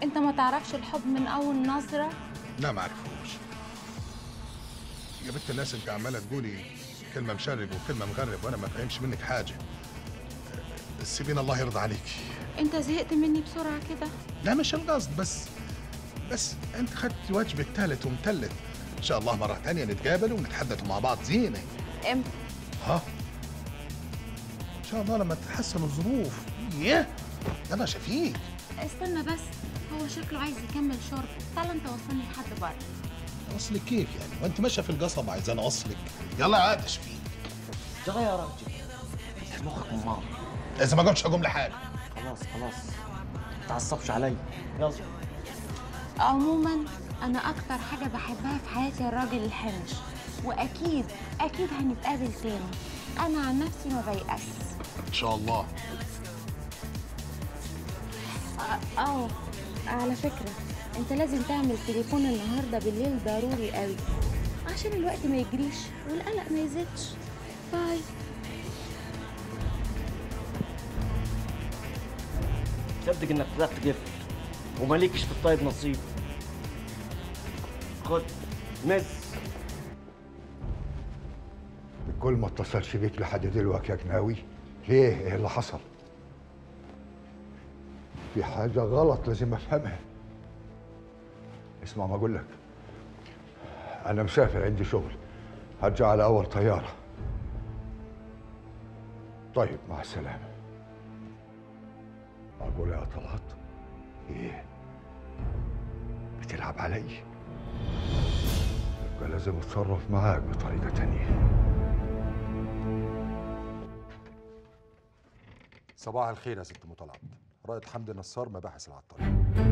انت ما تعرفش الحب من اول نظره لا ما عرفوش يا بنت الناس انت عماله تقولي كلمه مشرب وكلمه مغرب وانا ما فهمش منك حاجه سيبينا الله يرضى عليك انت زهقت مني بسرعه كده لا مش القصد بس بس انت خدت واجبك تالت ومتلت ان شاء الله مره تانية نتقابل ونتحدث مع بعض زينه امتى ها ان شاء الله لما تتحسن الظروف ايه انا شفيك استنى بس هو شكله عايز يكمل شرب تعال انت وصلني لحد بره اوصلك كيف يعني وانت ماشيه في القصب عايزاني اوصلك يلا يا عاد شفيك جرى يا راجل انت مخك ممار اذا ما قلتش هقوم لحالي خلاص خلاص ما تعصبش عليا يلا عموما انا اكتر حاجه بحبها في حياتي الراجل الحنش واكيد اكيد هنتقابل تاني انا عن نفسي ما بيأس ان شاء الله اه آه، على فكره انت لازم تعمل تليفون النهارده بالليل ضروري قوي عشان الوقت ما يجريش والقلق ما يزيدش باي تصدق انك طلعت قفل ومالكش في الطيب نصيب خد مز الكل ما اتصلش بيك لحد دلوقتي يا جناوي ليه ايه اللي حصل في حاجة غلط لازم افهمها اسمع ما اقول لك انا مسافر عندي شغل هرجع على اول طيارة طيب مع السلامة اقول يا طلعت ايه بتلعب علي يبقى لازم اتصرف معاك بطريقة تانية صباح الخير يا ست ام طلعت رائد حمدي نصار مباحث العطار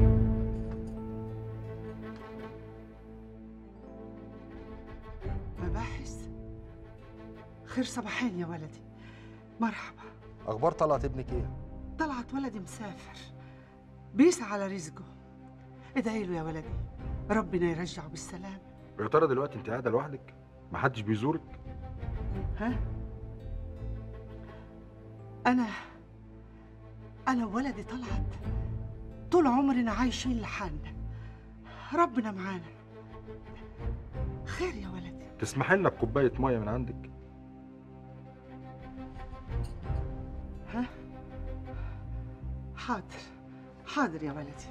مباحث خير صباحين يا ولدي مرحبا اخبار طلعت ابنك ايه طلعت ولدي مسافر بيسعى على رزقه ادعي له يا ولدي ربنا يرجعه بالسلام يا ترى دلوقتي انت قاعده لوحدك محدش بيزورك ها انا انا وولدي طلعت طول عمرنا عايشين لحالنا ربنا معانا خير يا ولدي تسمحي لنا بكوبايه ميه من عندك ها حاضر حاضر يا ولدي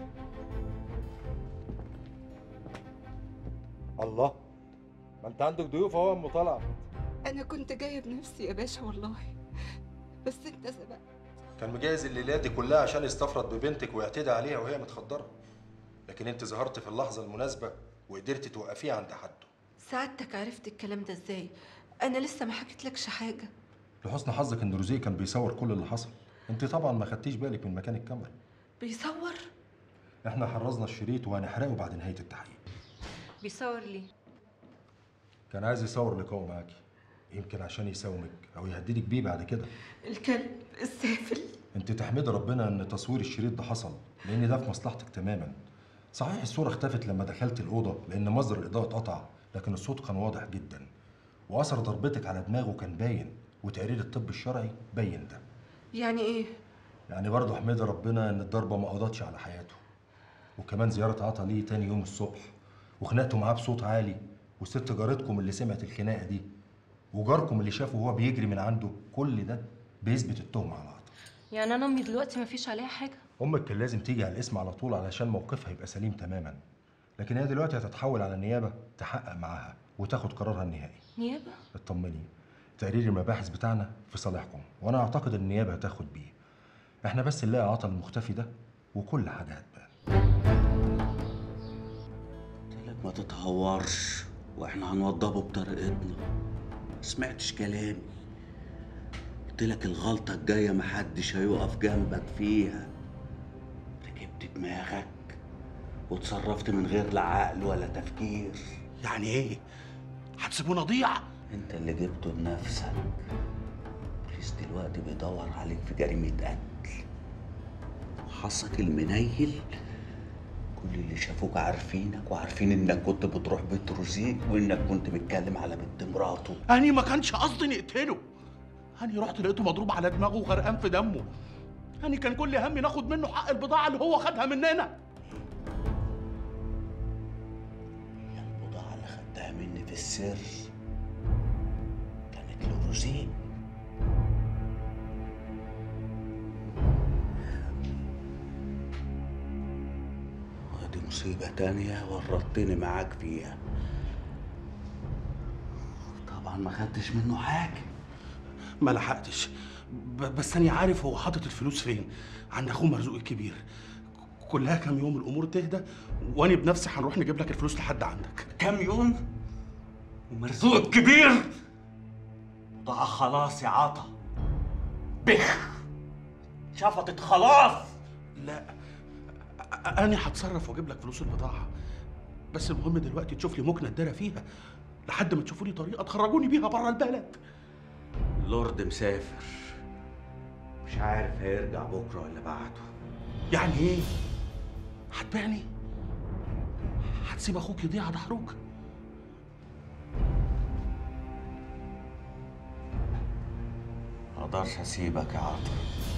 الله ما انت عندك ضيوف اهو يا ام طلعت أنا كنت جاية بنفسي يا باشا والله بس أنت سبقت كان مجهز الليله دي كلها عشان يستفرد ببنتك ويعتدي عليها وهي متخدره لكن انت ظهرت في اللحظه المناسبه وقدرت توقفيه عند حده سعادتك عرفت الكلام ده إزاي؟ أنا لسه ما حكيتلكش حاجة لحسن حظك ان روزيه كان بيصور كل اللي حصل انت طبعا ما خدتيش بالك من مكان الكاميرا بيصور؟ احنا حرزنا الشريط وهنحرقه بعد نهايه التحقيق بيصور ليه؟ كان عايز يصور لقائه معاكي يمكن عشان يساومك او يهددك بيه بعد كده الكلب السافل انت تحمدي ربنا ان تصوير الشريط ده حصل لان ده في مصلحتك تماما صحيح الصوره اختفت لما دخلت الاوضه لان مصدر الاضاءه اتقطع لكن الصوت كان واضح جدا واثر ضربتك على دماغه كان باين وتقرير الطب الشرعي بين ده يعني إيه؟ يعني برضه احمدي ربنا ان الضربه ما قضتش على حياته وكمان زياره عطا ليه تاني يوم الصبح وخناقته معاه بصوت عالي وست جارتكم اللي سمعت الخناقه دي وجاركم اللي شافه وهو بيجري من عنده كل ده بيثبت التهمه على عطا يعني انا امي دلوقتي ما فيش عليها حاجه امك كان لازم تيجي على الاسم على طول علشان موقفها يبقى سليم تماما لكن هي دلوقتي هتتحول على النيابه تحقق معاها وتاخد قرارها النهائي نيابه اطمني تقرير المباحث بتاعنا في صالحكم وانا اعتقد ان النيابه هتاخد بيه احنا بس نلاقي عطا المختفي ده وكل حاجه هتبان قلت لك ما تتهورش واحنا هنوضبه بطريقتنا ما سمعتش كلامي قلت لك الغلطة الجاية محدش هيقف جنبك فيها ركبت دماغك وتصرفت من غير لا عقل ولا تفكير يعني ايه؟ هتسيبونا ضيع؟ انت اللي جبته لنفسك البوليس دلوقتي بيدور عليك في جريمة قتل وحصك المنيل كل اللي شافوك عارفينك وعارفين انك كنت بتروح بيت روزيك وانك كنت بتكلم على بنت مراته أنا ما كانش قصدي نقتله أنا رحت لقيته مضروب على دماغه وغرقان في دمه أنا كان كل همي ناخد منه حق البضاعة اللي هو خدها مننا السر كانت له روزين ودي مصيبة تانية ورطتني معاك فيها طبعا ما خدتش منه حاجة ما لحقتش ب- بس انا عارف هو حاطط الفلوس فين عند اخوه مرزوق الكبير كلها كام يوم الامور تهدى وانا بنفسي هنروح نجيب لك الفلوس لحد عندك كام يوم ومرزوق الكبير ضاع خلاص يا عطا بخ شفطت خلاص لا أ- انا هتصرف واجيب لك فلوس البضاعه بس المهم دلوقتي تشوف لي مكنه اتدارى فيها لحد ما تشوفوا لي طريقه تخرجوني بيها بره البلد لورد مسافر مش عارف هيرجع بكره ولا بعده يعني ايه هتبيعني هتسيب اخوك يضيع على ظهرك مقدرش اسيبك يا عطا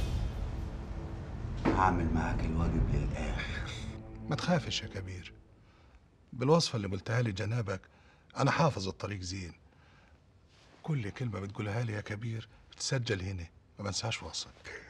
هعمل معاك الواجب للاخر ما تخافش يا كبير بالوصفة اللي قلتها لي جنابك أنا حافظ الطريق زين كل كلمة بتقولها لي يا كبير بتسجل هنا ما بنساش وصل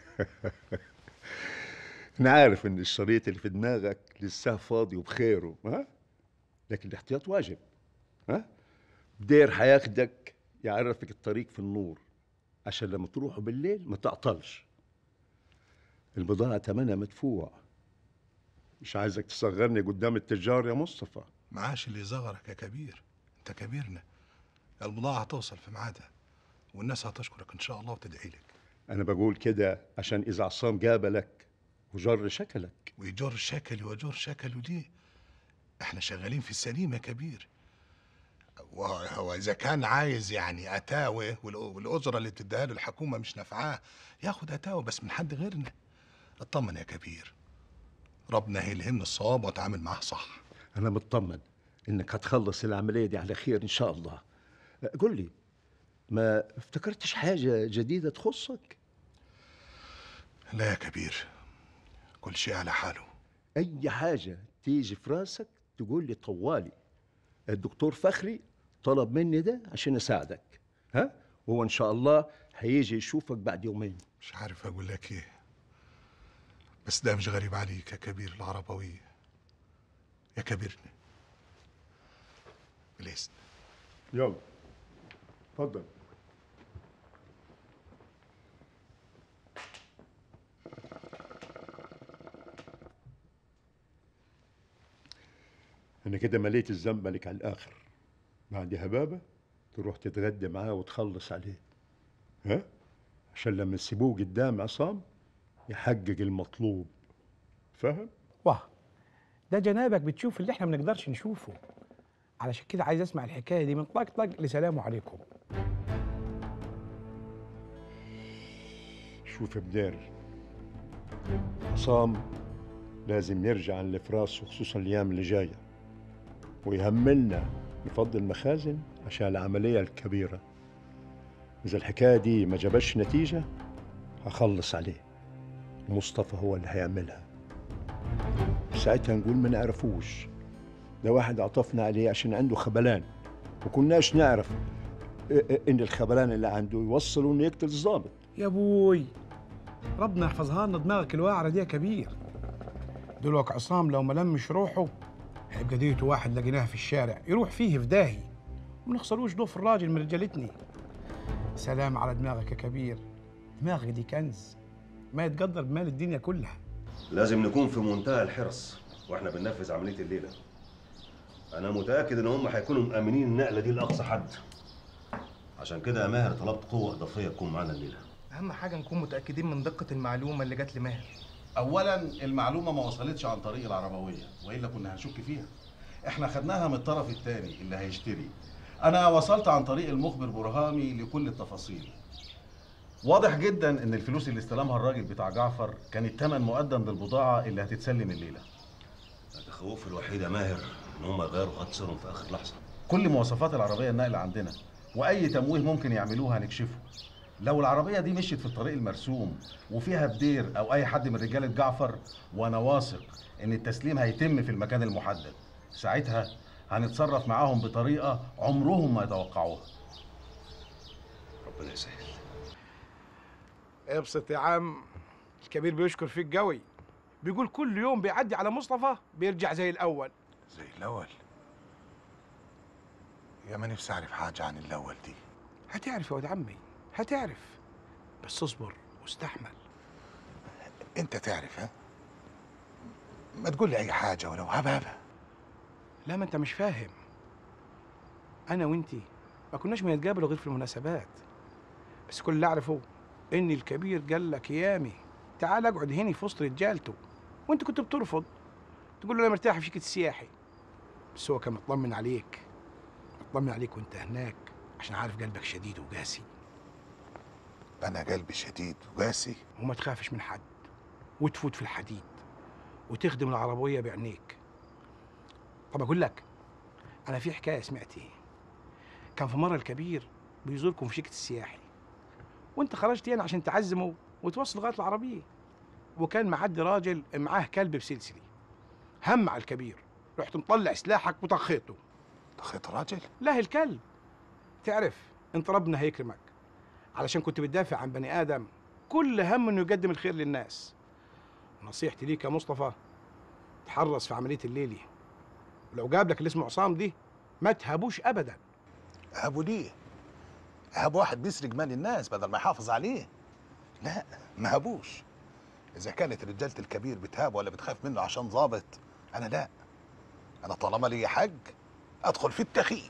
انا عارف ان الشريط اللي في دماغك لسه فاضي وبخيره ها لكن الاحتياط واجب ها دير هياخدك يعرفك الطريق في النور عشان لما تروحوا بالليل ما تعطلش البضاعة تمنها مدفوع مش عايزك تصغرني قدام التجار يا مصطفى معاش اللي يصغرك يا كبير انت كبيرنا البضاعة هتوصل في ميعادها والناس هتشكرك ان شاء الله وتدعي لك انا بقول كده عشان اذا عصام جابلك وجر شكلك ويجر شكلي وجر شكله ليه احنا شغالين في السليم يا كبير وهو اذا كان عايز يعني اتاوه والأ- والاجره اللي بتديها له الحكومه مش نافعاه ياخد اتاوه بس من حد غيرنا اطمن يا كبير ربنا هيلهمنا الصواب واتعامل معاه صح انا مطمن انك هتخلص العملية دي على خير ان شاء الله قول لي ما افتكرتش حاجة جديدة تخصك لا يا كبير كل شيء على حاله اي حاجه تيجي في راسك تقول لي طوالي الدكتور فخري طلب مني ده عشان اساعدك ها وهو ان شاء الله هيجي يشوفك بعد يومين مش عارف اقول لك ايه بس ده مش غريب عليك يا كبير العربويه يا كبيرنا بالاذن يلا اتفضل انا كده مليت الذنب عليك على الاخر بعد هبابه تروح تتغدى معاه وتخلص عليه ها عشان لما تسيبوه قدام عصام يحقق المطلوب فاهم واه ده جنابك بتشوف اللي احنا ما بنقدرش نشوفه علشان كده عايز اسمع الحكايه دي من طقطق لسلام عليكم شوف يا بدير عصام لازم يرجع اللي في راسه خصوصا الايام اللي جايه ويهملنا نفضي المخازن عشان العمليه الكبيره اذا الحكايه دي ما جابتش نتيجه هخلص عليه مصطفى هو اللي هيعملها ساعتها نقول ما نعرفوش ده واحد عطفنا عليه عشان عنده خبلان وكناش نعرف إ- إ- ان الخبلان اللي عنده يوصله انه يقتل الضابط يا ابوي ربنا يحفظها لنا دماغك الواعره دي يا كبير دلوك عصام لو ما لمش روحه هيبقى ديته واحد لقيناه في الشارع يروح فيه في داهي وما نخسروش ضوف الراجل من رجالتني سلام على دماغك يا كبير دماغك دي كنز ما يتقدر بمال الدنيا كلها لازم نكون في منتهى الحرص واحنا بننفذ عمليه الليله انا متاكد ان هم هيكونوا مامنين النقله دي لاقصى حد عشان كده يا ماهر طلبت قوه اضافيه تكون معانا الليله اهم حاجه نكون متاكدين من دقه المعلومه اللي جت لماهر اولا المعلومه ما وصلتش عن طريق العربويه والا كنا هنشك فيها احنا خدناها من الطرف الثاني اللي هيشتري انا وصلت عن طريق المخبر برهامي لكل التفاصيل واضح جدا ان الفلوس اللي استلمها الراجل بتاع جعفر كان الثمن مقدم للبضاعه اللي هتتسلم الليله التخوف الوحيد يا ماهر ان هم يغيروا خط سيرهم في اخر لحظه كل مواصفات العربيه النقل عندنا واي تمويه ممكن يعملوه هنكشفه لو العربيه دي مشيت في الطريق المرسوم وفيها بدير او اي حد من رجاله جعفر وانا واثق ان التسليم هيتم في المكان المحدد ساعتها هنتصرف معاهم بطريقه عمرهم ما يتوقعوها ربنا يسهل ابسط يا عم الكبير بيشكر فيك قوي بيقول كل يوم بيعدي على مصطفى بيرجع زي الاول زي الاول يا ما نفسي اعرف حاجه عن الاول دي هتعرف يا ولد عمي هتعرف بس اصبر واستحمل انت تعرف ها ما تقول لي اي حاجه ولو هبابه لا ما انت مش فاهم انا وانتي ما كناش بنتقابل غير في المناسبات بس كل اللي اعرفه ان الكبير قال لك يامي تعال اقعد هنا في وسط رجالته وانت كنت بترفض تقول له انا مرتاح في شركه السياحي بس هو كان مطمن عليك مطمن عليك وانت هناك عشان عارف قلبك شديد وقاسي انا قلبي شديد وقاسي وما تخافش من حد وتفوت في الحديد وتخدم العربية بعينيك طب أقول لك أنا في حكاية سمعتها كان في مرة الكبير بيزوركم في شركة السياحي وأنت خرجت يعني عشان تعزمه وتوصل لغاية العربية وكان معدي راجل معاه كلب بسلسلة هم على الكبير رحت مطلع سلاحك وطخيته طخيت راجل؟ لا الكلب تعرف انت ربنا هيكرمك علشان كنت بتدافع عن بني ادم كل هم انه يقدم الخير للناس نصيحتي ليك يا مصطفى تحرص في عمليه الليلي ولو جاب لك اللي اسمه عصام دي ما تهابوش ابدا هابوا ليه؟ هاب واحد بيسرق مال الناس بدل ما يحافظ عليه لا ما هابوش اذا كانت رجاله الكبير بتهاب ولا بتخاف منه عشان ظابط انا لا انا طالما لي حق ادخل في التخيل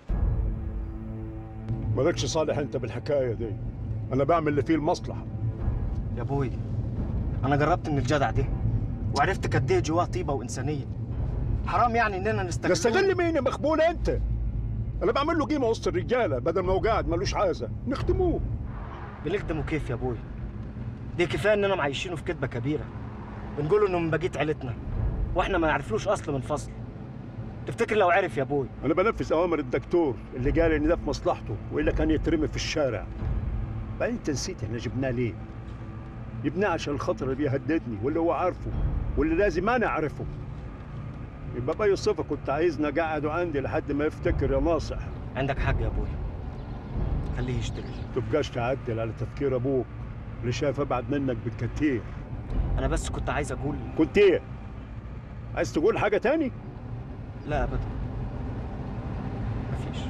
مالكش صالح انت بالحكايه دي انا بعمل اللي فيه المصلحه يا ابوي انا جربت من الجدع ده وعرفت قد ايه جواه طيبه وانسانيه حرام يعني اننا نستغل نستغل مين يا مخبول انت انا بعمل له قيمه وسط الرجاله بدل ما هو قاعد ملوش عازه نخدموه بنخدمه كيف يا ابوي دي كفايه اننا معيشينه في كذبه كبيره بنقول له انه من بقيه عيلتنا واحنا ما نعرفلوش اصل من فصل تفتكر لو عرف يا ابوي انا بنفذ اوامر الدكتور اللي قال ان ده في مصلحته والا كان يترمي في الشارع بعدين انت نسيت احنا جبناه ليه جبناه عشان الخطر اللي بيهددني واللي هو عارفه واللي لازم انا اعرفه يبقى باي الصفه كنت عايزنا قاعد عندي لحد ما يفتكر يا ناصح عندك حق يا ابوي خليه يشتغل تبقاش تعدل على تفكير ابوك اللي شايف ابعد منك بالكتير انا بس كنت عايز اقول كنت ايه عايز تقول حاجه تاني لا ابدا مفيش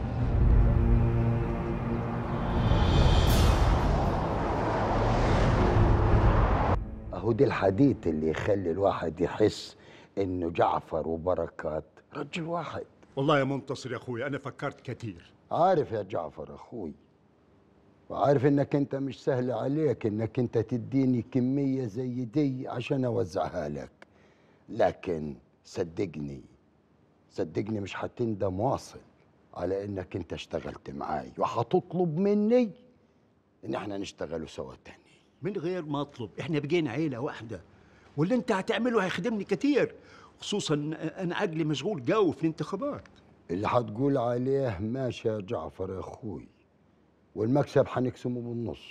اهو دي الحديث اللي يخلي الواحد يحس انه جعفر وبركات رجل واحد والله يا منتصر يا اخوي انا فكرت كتير عارف يا جعفر اخوي وعارف انك انت مش سهل عليك انك انت تديني كمية زي دي عشان اوزعها لك لكن صدقني صدقني مش هتندم واصل على انك انت اشتغلت معاي وهتطلب مني ان احنا نشتغلوا سوا تاني من غير ما اطلب احنا بقينا عيله واحده واللي انت هتعمله هيخدمني كتير خصوصا انا عقلي مشغول جو في الانتخابات اللي هتقول عليه ماشي يا جعفر يا اخوي والمكسب هنقسمه بالنص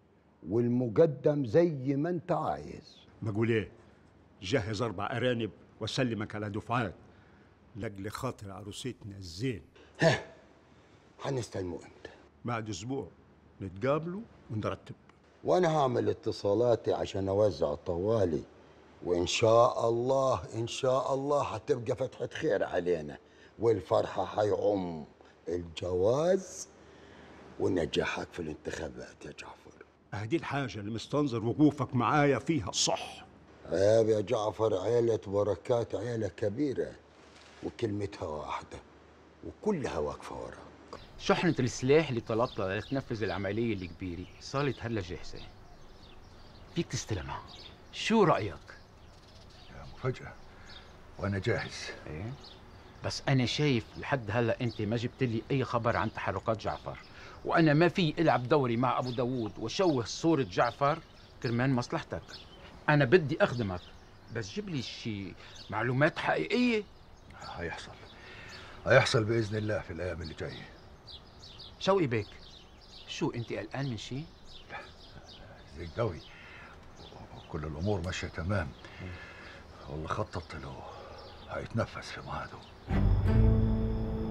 والمقدم زي ما انت عايز بقول ايه جهز اربع ارانب واسلمك على دفعات لاجل خاطر عروستنا الزين ها هنستلمه امتى بعد اسبوع نتقابلوا ونرتب وانا هعمل اتصالاتي عشان اوزع طوالي وان شاء الله ان شاء الله هتبقى فتحة خير علينا والفرحة هيعم الجواز ونجاحك في الانتخابات يا جعفر هذه الحاجة اللي مستنظر وقوفك معايا فيها صح عيب يا جعفر عيلة بركات عيلة كبيرة وكلمتها واحدة وكلها واقفة وراك شحنة السلاح اللي طلبتها لتنفذ العملية الكبيرة صارت هلا جاهزة فيك تستلمها شو رأيك؟ مفاجأة وأنا جاهز ايه بس أنا شايف لحد هلا أنت ما جبت لي أي خبر عن تحركات جعفر وأنا ما في ألعب دوري مع أبو داوود وشوه صورة جعفر كرمال مصلحتك أنا بدي أخدمك بس جيب لي شي معلومات حقيقية هيحصل هيحصل بإذن الله في الأيام اللي جاية شوقي بيك شو أنت قلقان من شي؟ زي قوي وكل الأمور ماشية تمام واللي خططت له هيتنفذ في ميعاده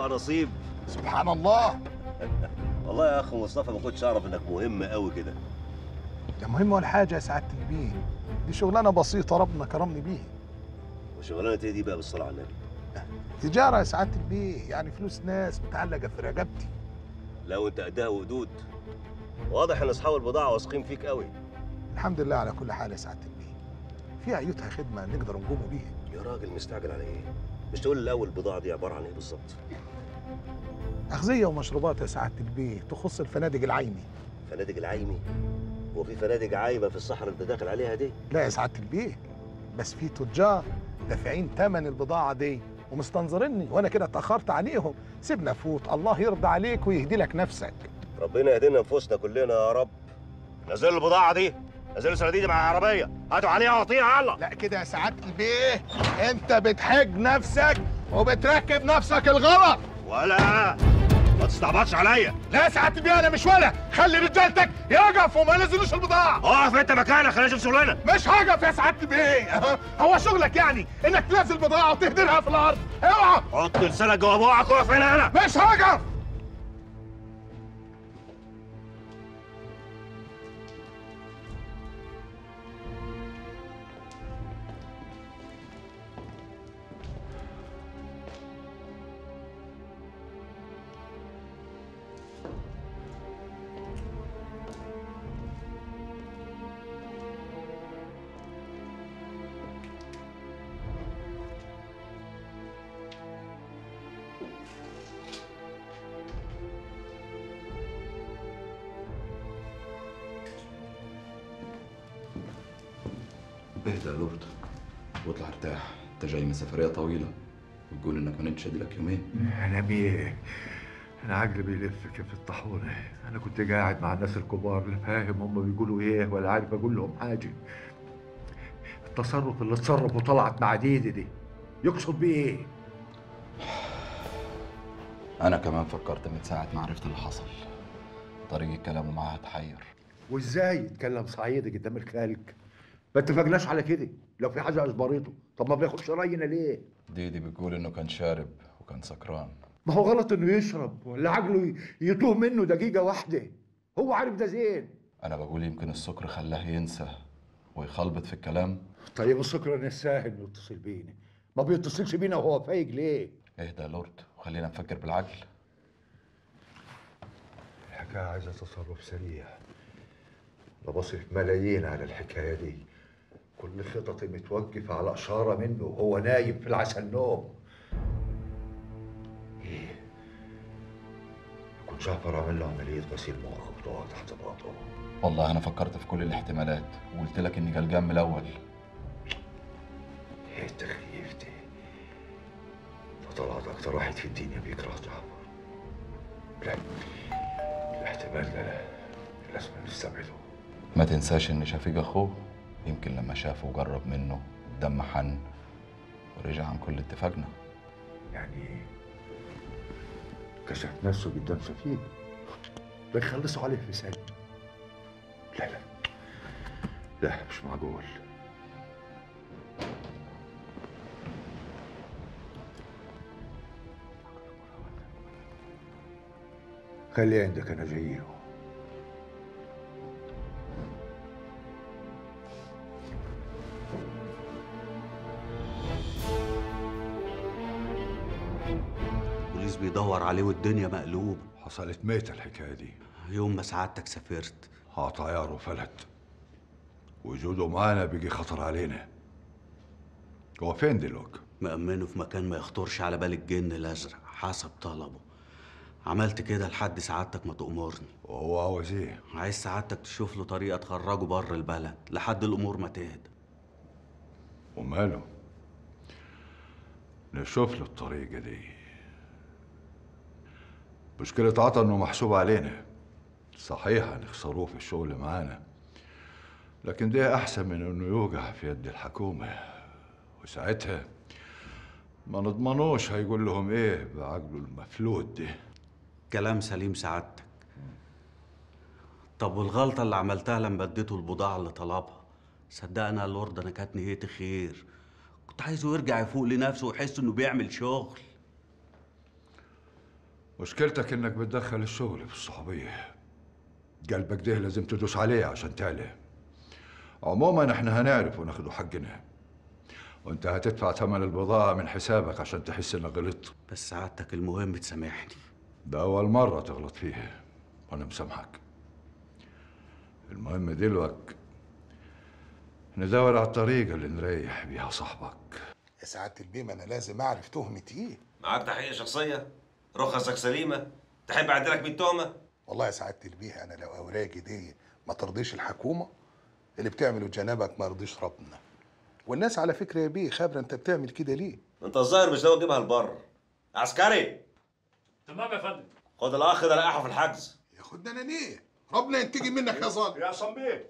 طبع نصيب سبحان الله والله يا اخ مصطفى ما كنتش اعرف انك مهم قوي كده ده مهم ولا حاجه يا سعاده البيه دي شغلانه بسيطه ربنا كرمني بيها وشغلانه ايه دي بقى بالصلاه على النبي تجاره يا سعاده البيه يعني فلوس ناس متعلقه في رقبتي لو انت قدها وقدود واضح ان اصحاب البضاعه واثقين فيك قوي الحمد لله على كل حال يا سعاده البيه في ايتها خدمه نقدر نقوموا بيها يا راجل مستعجل على ايه مش تقول لي الاول البضاعه دي عباره عن ايه بالظبط اغذيه ومشروبات يا سعاده البيه تخص الفنادق العايمي فنادق العايمي هو في فنادق عايمه في الصحراء اللي انت داخل عليها دي لا يا سعاده البيه بس في تجار دافعين ثمن البضاعه دي ومستنظريني وانا كده اتاخرت عليهم سيبنا فوت الله يرضى عليك ويهدي لك نفسك ربنا يهدينا نفوسنا كلنا يا رب نزلوا البضاعه دي نزلوا الصناديق دي مع العربيه هاتوا عليها وطيها يلا لا كده يا سعاده البيه انت بتحج نفسك وبتركب نفسك الغلط ولا ما تستعبطش عليا لا يا سعاده البيه انا مش ولا خلي رجالتك يقف وما ينزلوش البضاعه اقف انت مكانك خلينا نشوف شغلنا مش هقف يا سعاده البيه هو شغلك يعني انك تنزل بضاعه وتهدرها في الارض اوعى حط لسانك جوه بوعك واقف هنا انا مش هقف اهدى يا لورد واطلع ارتاح انت جاي من سفريه طويله وتقول انك ما نمتش لك يومين انا بيه انا عجلي بيلف كيف الطاحونه انا كنت قاعد مع الناس الكبار لا فاهم هم بيقولوا ايه ولا عارف اقول لهم حاجه التصرف اللي اتصرف وطلعت مع ديدي دي يقصد بيه ايه انا كمان فكرت من ساعه ما عرفت اللي حصل طريقه كلامه معاها تحير وازاي يتكلم صعيدي قدام الخلق ما اتفقناش على كده لو في حاجه اجبرته طب ما بياخدش راينا ليه ديدي بتقول انه كان شارب وكان سكران ما هو غلط انه يشرب ولا عقله ي- يتوه منه دقيقه واحده هو عارف ده زين انا بقول يمكن السكر خلاه ينسى ويخلبط في الكلام طيب السكر نساه انه يتصل بينا ما بيتصلش بينا وهو فايق ليه اهدى يا لورد وخلينا نفكر بالعقل الحكايه عايزه تصرف سريع بصرف ملايين على الحكايه دي كل خططي متوقفه على اشاره منه وهو نايم في العسل نوم ايه يكون جعفر عمل له عمليه غسيل مخ وضوء تحت باطه والله انا فكرت في كل الاحتمالات وقلت لك اني قلقان من الاول ايه التخييف دي ده طلعت اكتر واحد في الدنيا بيكره جعفر لا الاحتمال ده لا لازم نستبعده ما تنساش ان شفيق اخوه يمكن لما شافه وجرب منه الدم حن ورجع عن كل اتفاقنا يعني كشف نفسه قدام شفيق ده يخلصوا عليه في ثانية لا لا لا مش معقول خليه عندك انا جاي له البوليس بيدور عليه والدنيا مقلوبة حصلت ميتة الحكاية دي يوم ما سعادتك سافرت ها طياره فلت وجوده معانا بيجي خطر علينا هو فين دلوقتي؟ مأمنه في مكان ما يخطرش على بال الجن الأزرق حسب طلبه عملت كده لحد سعادتك ما تأمرني وهو عاوز ايه؟ عايز سعادتك تشوف له طريقة تخرجه بره البلد لحد الأمور ما تهدى وماله؟ نشوف له الطريقة دي مشكلة عطا انه محسوب علينا صحيح هنخسروه في الشغل معانا لكن ده احسن من انه يوقع في يد الحكومة وساعتها ما نضمنوش هيقول لهم ايه بعقله المفلوت ده كلام سليم سعادتك طب والغلطة اللي عملتها لما اديته البضاعة اللي طلبها صدقني يا لورد أنا كانت نيتي خير كنت عايزه يرجع يفوق لنفسه ويحس إنه بيعمل شغل مشكلتك انك بتدخل الشغل في الصحوبية قلبك ده لازم تدوس عليه عشان تعلى عموما احنا هنعرف وناخده حقنا وانت هتدفع ثمن البضاعة من حسابك عشان تحس انك غلطت بس سعادتك المهم تسامحني ده أول مرة تغلط فيها وأنا مسامحك المهم دلوقتي ندور على الطريقة اللي نريح بيها صاحبك يا سعاده البيه ما انا لازم اعرف تهمه ايه معاك تحقيق شخصيه رخصك سليمه تحب اعدلك 100 تهمه والله يا سعاده البيه انا لو اوراقي دي ما ترضيش الحكومه اللي بتعمله جنابك ما يرضيش ربنا والناس على فكره يا بيه خبره انت بتعمل كده ليه انت الظاهر مش ناوي تجيبها لبره عسكري تمام يا فندم خد الاخ ده لقحه في الحجز ياخدنا انا ليه ربنا ينتقم منك يا ظالم يا صنبيه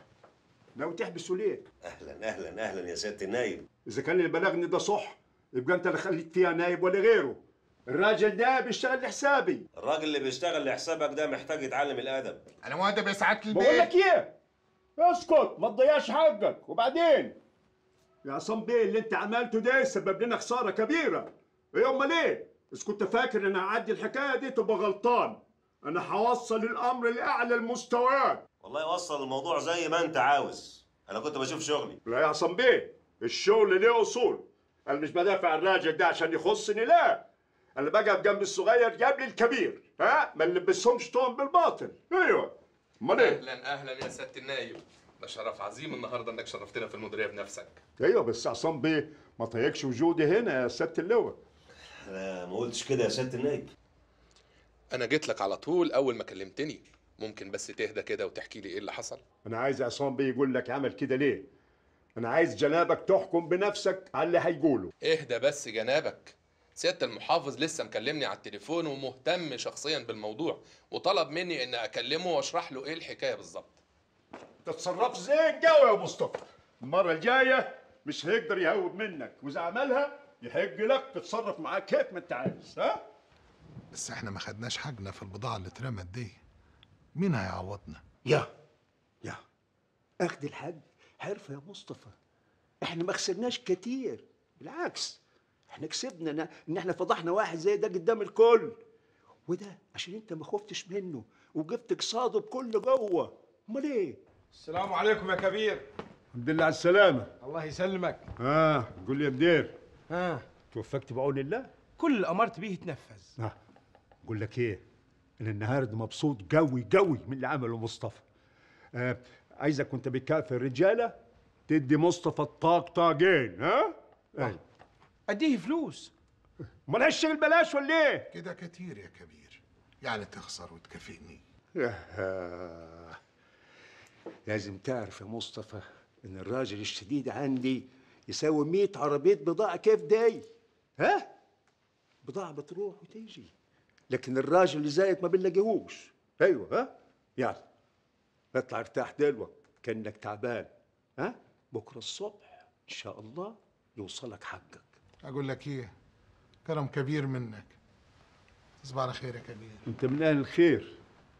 لو تحبسوا ليه؟ اهلا اهلا اهلا يا سياده النايب اذا كان اللي بلغني ده صح يبقى انت اللي خليت فيها نايب ولا غيره الراجل ده بيشتغل لحسابي الراجل اللي بيشتغل لحسابك ده محتاج يتعلم الادب انا مؤدب يا سعاده البيه بقول لك ايه اسكت ما تضيعش حقك وبعدين يا عصام بيه اللي انت عملته ده سبب لنا خساره كبيره ايه امال ايه اذا كنت فاكر ان هعدي الحكايه دي تبقى غلطان انا هوصل الامر لاعلى المستويات والله وصل الموضوع زي ما انت عاوز انا كنت بشوف شغلي لا يا عصام بيه الشغل ليه اصول انا مش بدافع الراجل ده عشان يخصني لا انا بقف جنب الصغير قبل الكبير ها ما نلبسهمش توم بالباطل ايوه امال ايه اهلا اهلا يا سياده النايب ده شرف عظيم النهارده انك شرفتنا في المديريه بنفسك ايوه بس عصام بيه ما طيقش وجودي هنا يا سياده اللواء انا ما قلتش كده يا سياده النايب انا جيت لك على طول اول ما كلمتني ممكن بس تهدى كده وتحكي لي ايه اللي حصل انا عايز عصام بيه يقول لك عمل كده ليه انا عايز جنابك تحكم بنفسك على اللي هيقوله اهدى بس جنابك سياده المحافظ لسه مكلمني على التليفون ومهتم شخصيا بالموضوع وطلب مني ان اكلمه واشرح له ايه الحكايه بالظبط تتصرف زين قوي يا مصطفى المره الجايه مش هيقدر يهوب منك واذا عملها يحق لك تتصرف معاه كيف ما انت عايز ها بس احنا ما خدناش حاجنا في البضاعه اللي اترمت دي مين هيعوضنا يا يا اخد الحق حرفه يا مصطفى احنا ما خسرناش كتير بالعكس احنا كسبنا ن- ان احنا فضحنا واحد زي ده قدام الكل وده عشان انت ما خفتش منه وجبت قصاده بكل قوه امال ايه السلام عليكم يا كبير الحمد لله على السلامه الله يسلمك ها قول لي يا بدير ها توفقت بعون الله كل اللي امرت بيه اتنفذ ها اقول لك ايه انا النهارده مبسوط قوي قوي من اللي عمله مصطفى آه عايزك وانت بتكافئ الرجاله تدي مصطفى الطاق طاقين ها اي اديه فلوس امال هالشغل بلاش ولا ايه كده كتير يا كبير يعني تخسر وتكافئني آه. لازم تعرف يا مصطفى ان الراجل الشديد عندي يساوي 100 عربيه بضاعه كيف داي ها بضاعه بتروح وتيجي لكن الراجل اللي زيك ما بنلاقيهوش ايوه ها يلا اطلع ارتاح دلوقتي كانك تعبان ها بكره الصبح ان شاء الله يوصلك حقك اقول لك ايه كرم كبير منك تصبح على خير يا كبير انت من اهل الخير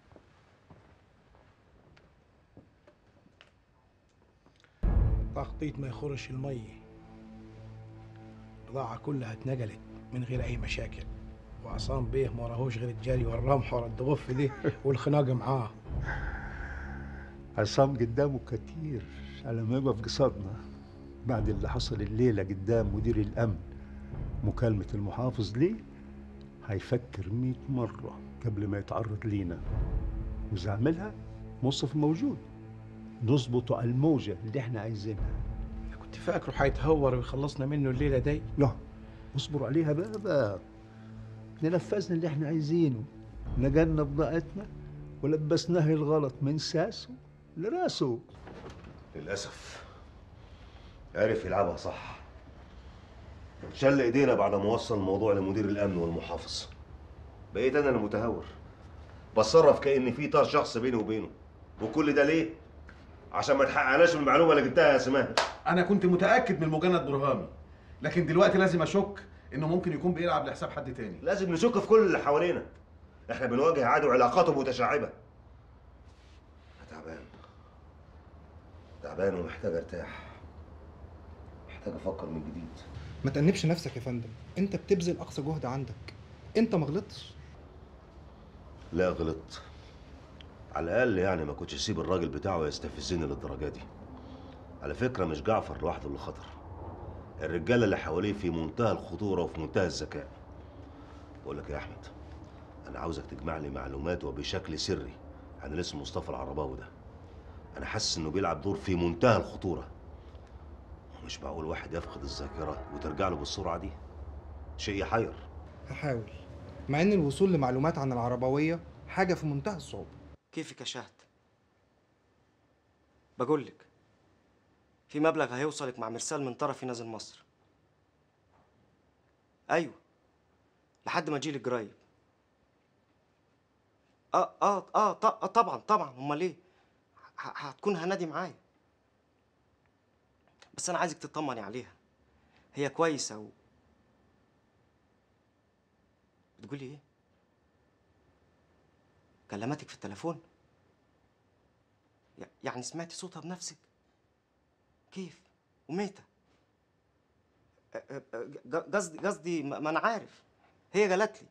تخطيط ما يخرش المية البضاعة كلها اتنقلت من غير أي مشاكل وعصام بيه ما وراهوش غير الجري والرمح ورا الدغف دي والخناق معاه عصام قدامه كتير على ما يقف قصادنا بعد اللي حصل الليلة قدام مدير الأمن مكالمة المحافظ ليه هيفكر مئة مرة قبل ما يتعرض لينا وإذا عملها مصطفى موجود نظبطه على الموجة اللي احنا عايزينها كنت فاكره هيتهور ويخلصنا منه الليلة دي لا اصبروا عليها بقى بقى ننفذنا اللي احنا عايزينه نقلنا بضاعتنا ولبسناها الغلط من ساسه لراسه للاسف عرف يلعبها صح شل ايدينا بعد ما وصل الموضوع لمدير الامن والمحافظ بقيت انا المتهور بتصرف كان في طار شخص بيني وبينه وكل ده ليه عشان ما تحققناش من المعلومه اللي جبتها يا سمان انا كنت متاكد من مجند برهامي لكن دلوقتي لازم اشك انه ممكن يكون بيلعب لحساب حد تاني لازم نشك في كل اللي حوالينا احنا بنواجه عدو علاقاته متشعبه انا تعبان تعبان ومحتاج ارتاح محتاج افكر من جديد ما تأنبش نفسك يا فندم انت بتبذل اقصى جهد عندك انت ما غلطتش لا غلطت على الاقل يعني ما كنتش اسيب الراجل بتاعه يستفزني للدرجه دي على فكره مش جعفر لوحده اللي خطر الرجاله اللي حواليه في منتهى الخطوره وفي منتهى الذكاء بقول لك يا احمد انا عاوزك تجمع لي معلومات وبشكل سري عن الاسم مصطفى العرباوي ده انا حاسس انه بيلعب دور في منتهى الخطوره ومش معقول واحد يفقد الذاكره وترجع له بالسرعه دي شيء يحير هحاول مع ان الوصول لمعلومات عن العربويه حاجه في منتهى الصعوبه كيفك يا شهد بقول لك في مبلغ هيوصلك مع مرسال من طرفي نازل مصر ايوه لحد ما اجيلك قريب اه اه اه ط- آه طبعا طبعا امال ايه ه- هتكون هنادي معايا بس انا عايزك تطمني عليها هي كويسه و... بتقولي ايه كلمتك في التليفون يع- يعني سمعتي صوتها بنفسك كيف ومتى أ- أ- أ- قصدي قصدي ما ما انا عارف هي قالت لي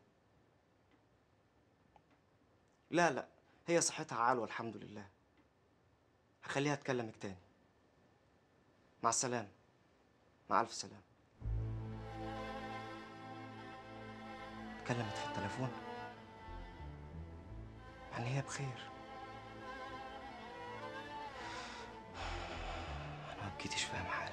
لا لا هي صحتها عالوة الحمد لله هخليها تكلمك تاني مع السلامة مع ألف سلامة اتكلمت في التليفون يعني هي بخير أنا ما بقيتش فاهم حاجة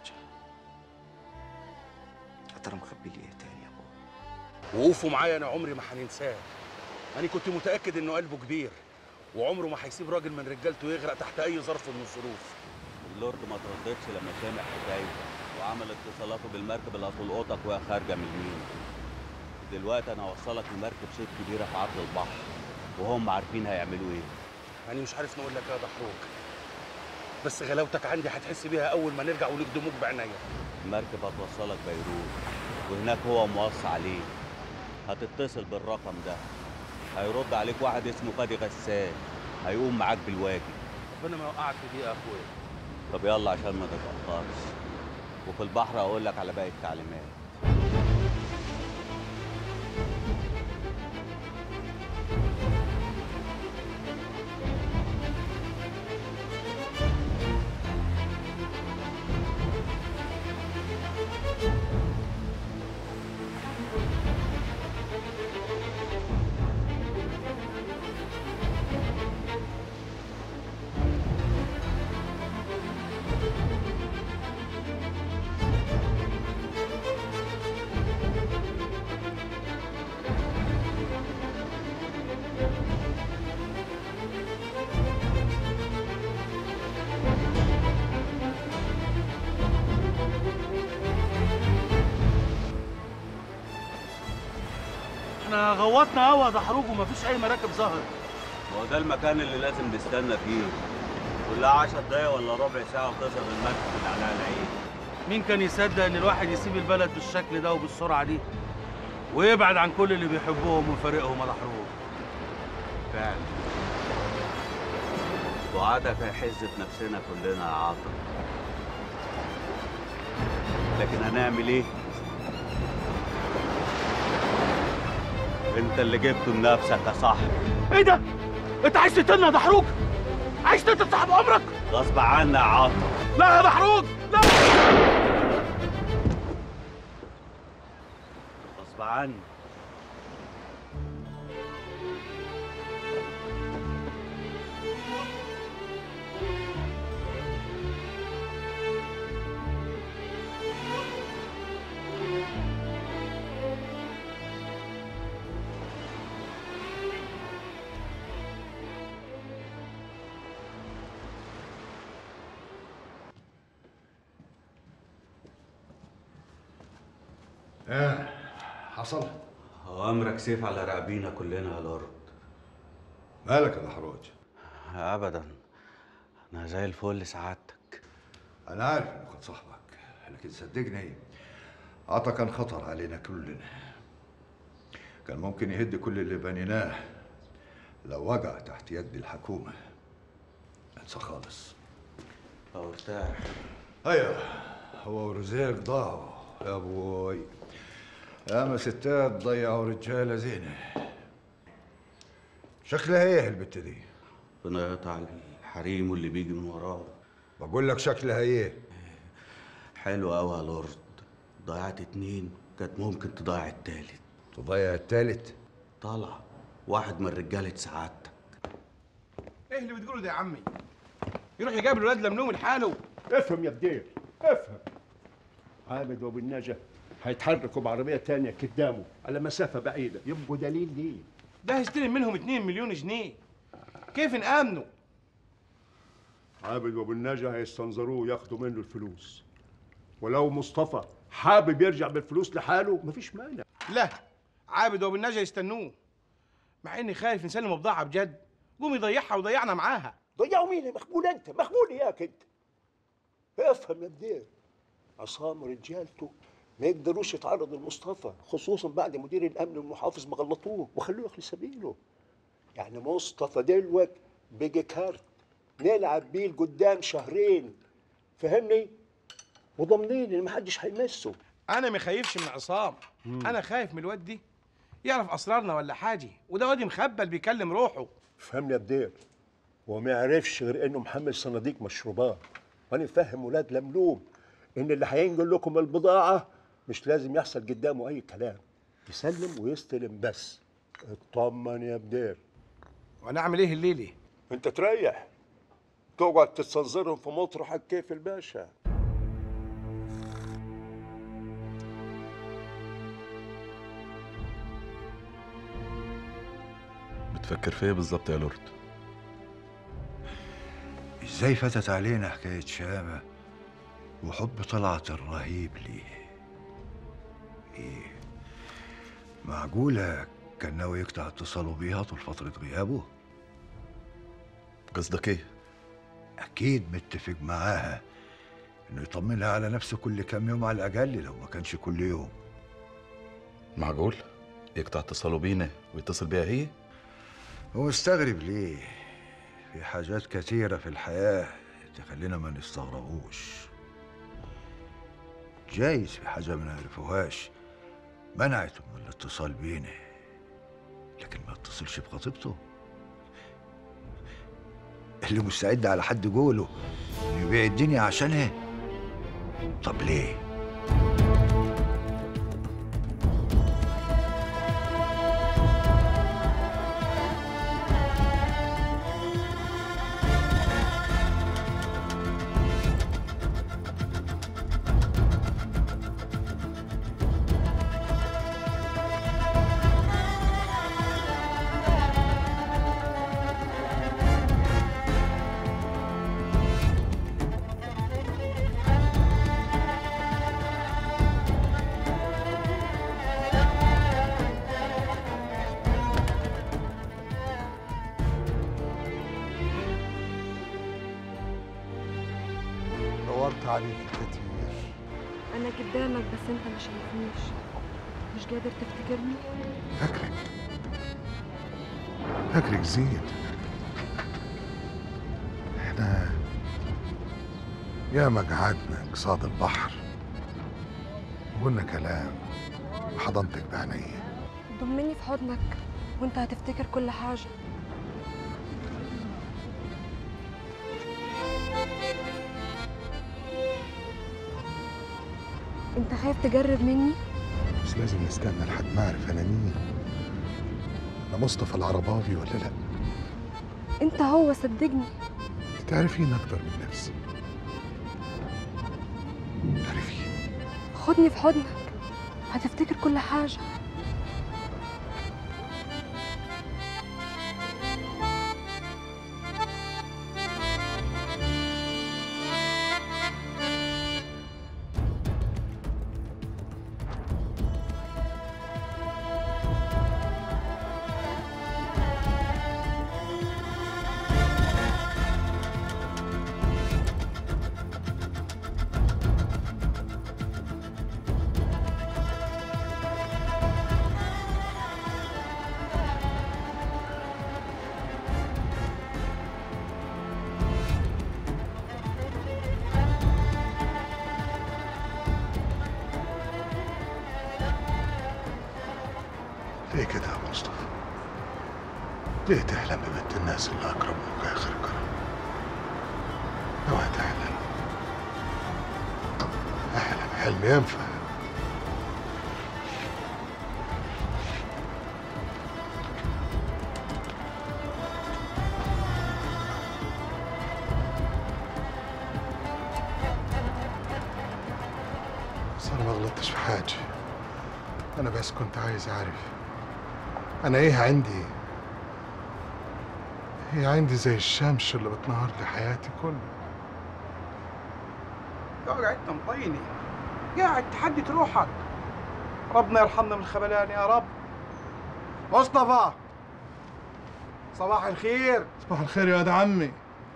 يا ترى مخبي لي إيه تاني يا أبو وقوفه معايا انا عمري ما هننساه انا كنت متاكد انه قلبه كبير وعمره ما هيسيب راجل من رجالته يغرق تحت اي ظرف من الظروف اللورد ما ترددش لما سمع حكايته وعمل اتصالاته بالمركب اللي هتلقطك وهي خارجه من المينا دلوقتي انا هوصلك لمركب صيد كبيره في عرض البحر وهم عارفين هيعملوا ايه يعني مش عارف نقول لك يا دحروج بس غلاوتك عندي هتحس بيها اول ما نرجع ونخدموك بعناية المركب هتوصلك بيروت وهناك هو موصى عليه هتتصل بالرقم ده هيرد عليك واحد اسمه فادي غسان هيقوم معاك بالواجب ربنا ما يوقعك في دي يا اخويا طب يلا عشان ما تتأخرش وفي البحر هقول لك على باقي التعليمات احنا غوطنا قوي يا دحروج ومفيش اي مراكب ظهرت هو ده المكان اللي لازم نستنى فيه كلها عشر دقايق ولا ربع ساعة وتصل المركب من على العين مين كان يصدق ان الواحد يسيب البلد بالشكل ده وبالسرعه دي ويبعد عن كل اللي بيحبهم وفريقهم يا دحروج فعلا وعدك هيحز في نفسنا كلنا يا عاطف لكن هنعمل ايه؟ انت اللي جبته لنفسك يا صاحبي ايه ده؟ انت عايز تقتلنا يا دحروج؟ عايز تقتل صاحب عمرك؟ غصب عنا يا عاطف لا يا دحروج لا غصب عني اه حصل أوامرك سيف على رقابينا كلنا يا لورد مالك يا دحروج أبدا أنا زي الفل سعادتك انا عارف انه كان صاحبك لكن صدقني عطا كان خطر علينا كلنا كان ممكن يهد كل اللي بنيناه لو وقع تحت يد الحكومة انسى خالص أو ارتاح ايوه هو ورزاق ضاعوا يا ابوي ياما ستات ضيعوا رجاله زينه شكلها ايه البت دي ربنا يقطع الحريم واللي بيجي من وراه بقول لك شكلها ايه حلو قوي يا لورد ضيعت اتنين كانت ممكن تضيع التالت تضيع التالت طالعه واحد من رجاله سعادتك ايه اللي بتقوله ده يا عمي يروح يقابل الواد لملوم لحاله افهم يا بدير افهم عابد وابو النجا هيتحركوا بعربيه تانية قدامه على مسافه بعيده يبقوا دليل ليه ده هيستلم منهم 2 مليون جنيه كيف نآمنوا عابد وابو النجا هيستنظروه ياخدوا منه الفلوس ولو مصطفى حابب يرجع بالفلوس لحاله مفيش مانع لا عابد وابو النجا يستنوه مع اني خايف نسلم بضاعه بجد قوم يضيعها وضيعنا معاها ضيعوا مين يا مخبول انت مخبول اياك انت افهم يا بدير عصام ورجالته ما يقدروش يتعرضوا لمصطفى خصوصا بعد مدير الامن والمحافظ ما غلطوه وخلوه يخلي سبيله يعني مصطفى دلوك بقى كارت نلعب بيه لقدام شهرين فهمني وضامنين ان محدش هيمسه انا ما خايفش من عصام انا خايف من الواد دي يعرف اسرارنا ولا حاجه وده واد مخبل بيكلم روحه فهمني يا بدير هو ما يعرفش غير انه محمل صناديق مشروبات وانا فاهم ولاد لملوم ان اللي هينقل لكم البضاعه مش لازم يحصل قدامه اي كلام يسلم ويستلم بس اطمن يا بدير وانا اعمل ايه الليله انت تريح تقعد تستنظرهم في مطرحك كيف الباشا بتفكر في ايه بالظبط يا لورد ازاي فتت علينا حكاية شامة وحب طلعت الرهيب ليه ايه معقولة كان ناوي يقطع اتصاله بيها طول فترة غيابه قصدك ايه اكيد متفق معاها انه يطمنها على نفسه كل كام يوم على الاقل لو ما كانش كل يوم معقول يقطع اتصاله بينا ويتصل بيها هي هو مستغرب ليه في حاجات كثيرة في الحياة تخلينا ما نستغربوش جايز في حاجة ما نعرفوهاش منعته من الاتصال بينا لكن ما اتصلش بخطيبته اللي مستعد على حد قوله إنه يبيع الدنيا عشانها طب ليه؟ دورت عليك كتير أنا قدامك بس أنت ما شايفنيش مش قادر تفتكرني فاكرك فاكرك زين احنا ياما قعدنا قصاد البحر وقلنا كلام وحضنتك بعينيا ضمني في حضنك وأنت هتفتكر كل حاجة أنت خايف تجرب مني بس لازم نستنى لحد ما اعرف انا مين انا مصطفى العرباوي ولا لا أنت هو صدقني تعرفين اكتر من نفسي خدني في حضنك هتفتكر كل حاجة ليه كده يا مصطفى ليه تحلم ببنت الناس اللي أكرموك آخر كرم لو هتحلم احلم حلم ينفع بس أنا ما غلطتش في حاجة أنا بس كنت عايز أعرف أنا إيه عندي هي عندي زي الشمس اللي بتنهار لي حياتي كلها قاعد تنطيني قاعد تحدد روحك ربنا يرحمنا من الخبلان يا رب مصطفى صباح الخير صباح الخير يا واد عمي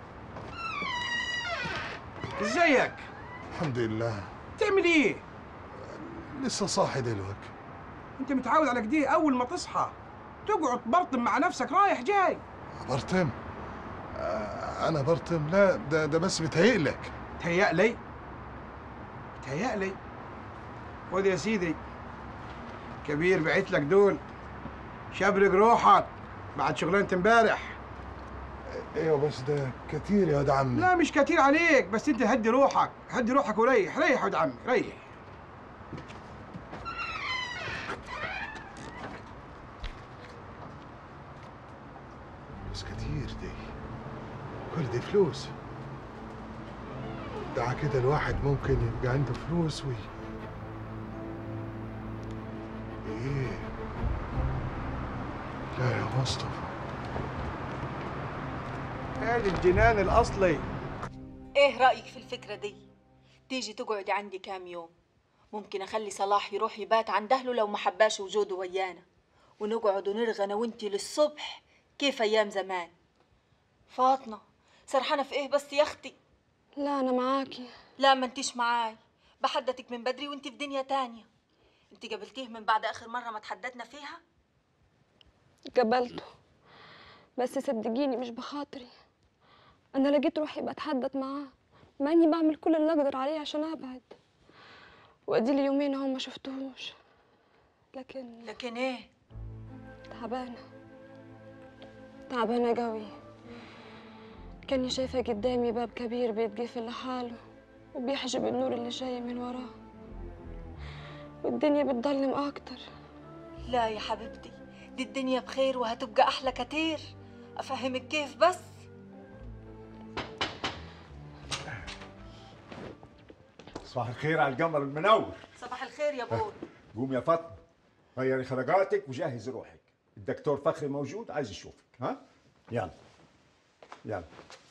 ازيك الحمد لله تعمل ايه لسه صاحي دلوقتي انت متعود على كده اول ما تصحى تقعد تبرطم مع نفسك رايح جاي برتم آه، أنا برتم لا ده ده بس بتهيألك تهيألي تهيألي خد يا سيدي كبير بعت لك دول شبرق روحك بعد شغلانة امبارح ايوه بس ده كتير يا واد عمي لا مش كتير عليك بس انت هدي روحك هدي روحك وريح ريح يا ولد عمي ريح بس كتير دي كل دي فلوس ده كده الواحد ممكن يبقى عنده فلوس وي ايه لا يا مصطفى هذا الجنان الاصلي ايه رأيك في الفكرة دي؟ تيجي تقعدي عندي كام يوم ممكن اخلي صلاح يروح يبات عند اهله لو ما حباش وجوده ويانا ونقعد ونرغى انا وانتي للصبح كيف ايام زمان فاطمة سرحانة في ايه بس يا اختي لا انا معاكي لا ما انتيش معاي بحدتك من بدري وانتي في دنيا تانية انتي قابلتيه من بعد اخر مرة ما تحددنا فيها قبلته بس صدقيني مش بخاطري انا لقيت روحي بتحدث معاه مع اني بعمل كل اللي اقدر عليه عشان ابعد وادي لي يومين اهو ما شفتهوش لكن لكن ايه تعبانه تعبانه قوي كاني شايفه قدامي باب كبير بيتقفل لحاله وبيحجب النور اللي جاي من وراه والدنيا بتضلم اكتر لا يا حبيبتي دي الدنيا بخير وهتبقى احلى كتير افهمك كيف بس صباح الخير على القمر المنور صباح الخير يا بول قوم يا فاطمه غيري خرجاتك وجهزي روحك الدكتور فخري موجود عايز يشوفك ها يلا يلا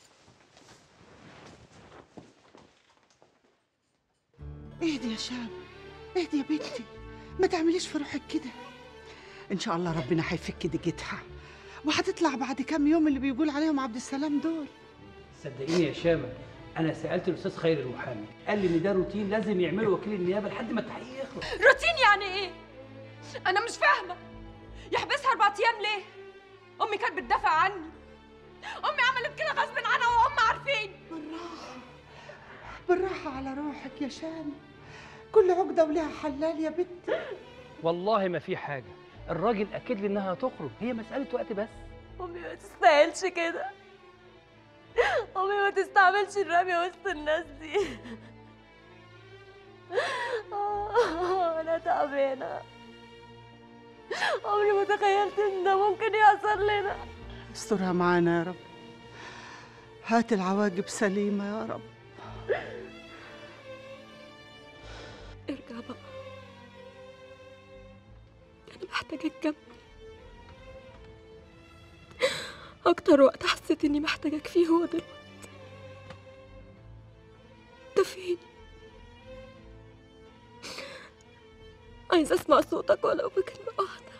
اهدي يا شام اهدي يا بنتي ما تعمليش في روحك كده ان شاء الله ربنا هيفك دقتها وهتطلع بعد كام يوم اللي بيقول عليهم عبد السلام دول صدقيني يا شامة أنا سألت الأستاذ خير المحامي قال لي إن ده روتين لازم يعمله وكيل النيابة لحد ما التحقيق يخلص روتين يعني ايه؟ انا مش فاهمه يحبسها اربع ايام ليه؟ امي كانت بتدافع عني امي عملت كده غصب عنها وهم عارفين بالراحه بالراحه على روحك يا شام كل عقده ولها حلال يا بنتي والله ما في حاجة الراجل أكد لي إنها هتخرج هي مسألة وقت بس امي ما تستاهلش كده امي ما تستعملش الرمي وسط الناس دي آه، انا تعبانه عمري ما تخيلت ان ده ممكن يحصل لنا استرها معانا يا رب هات العواقب سليمه يا رب ارجع بقى انا محتاجه اكمل اكتر وقت حسيت اني محتاجاك فيه هو دلوقتي انت فين عايزه اسمع صوتك ولو بكلمه واحده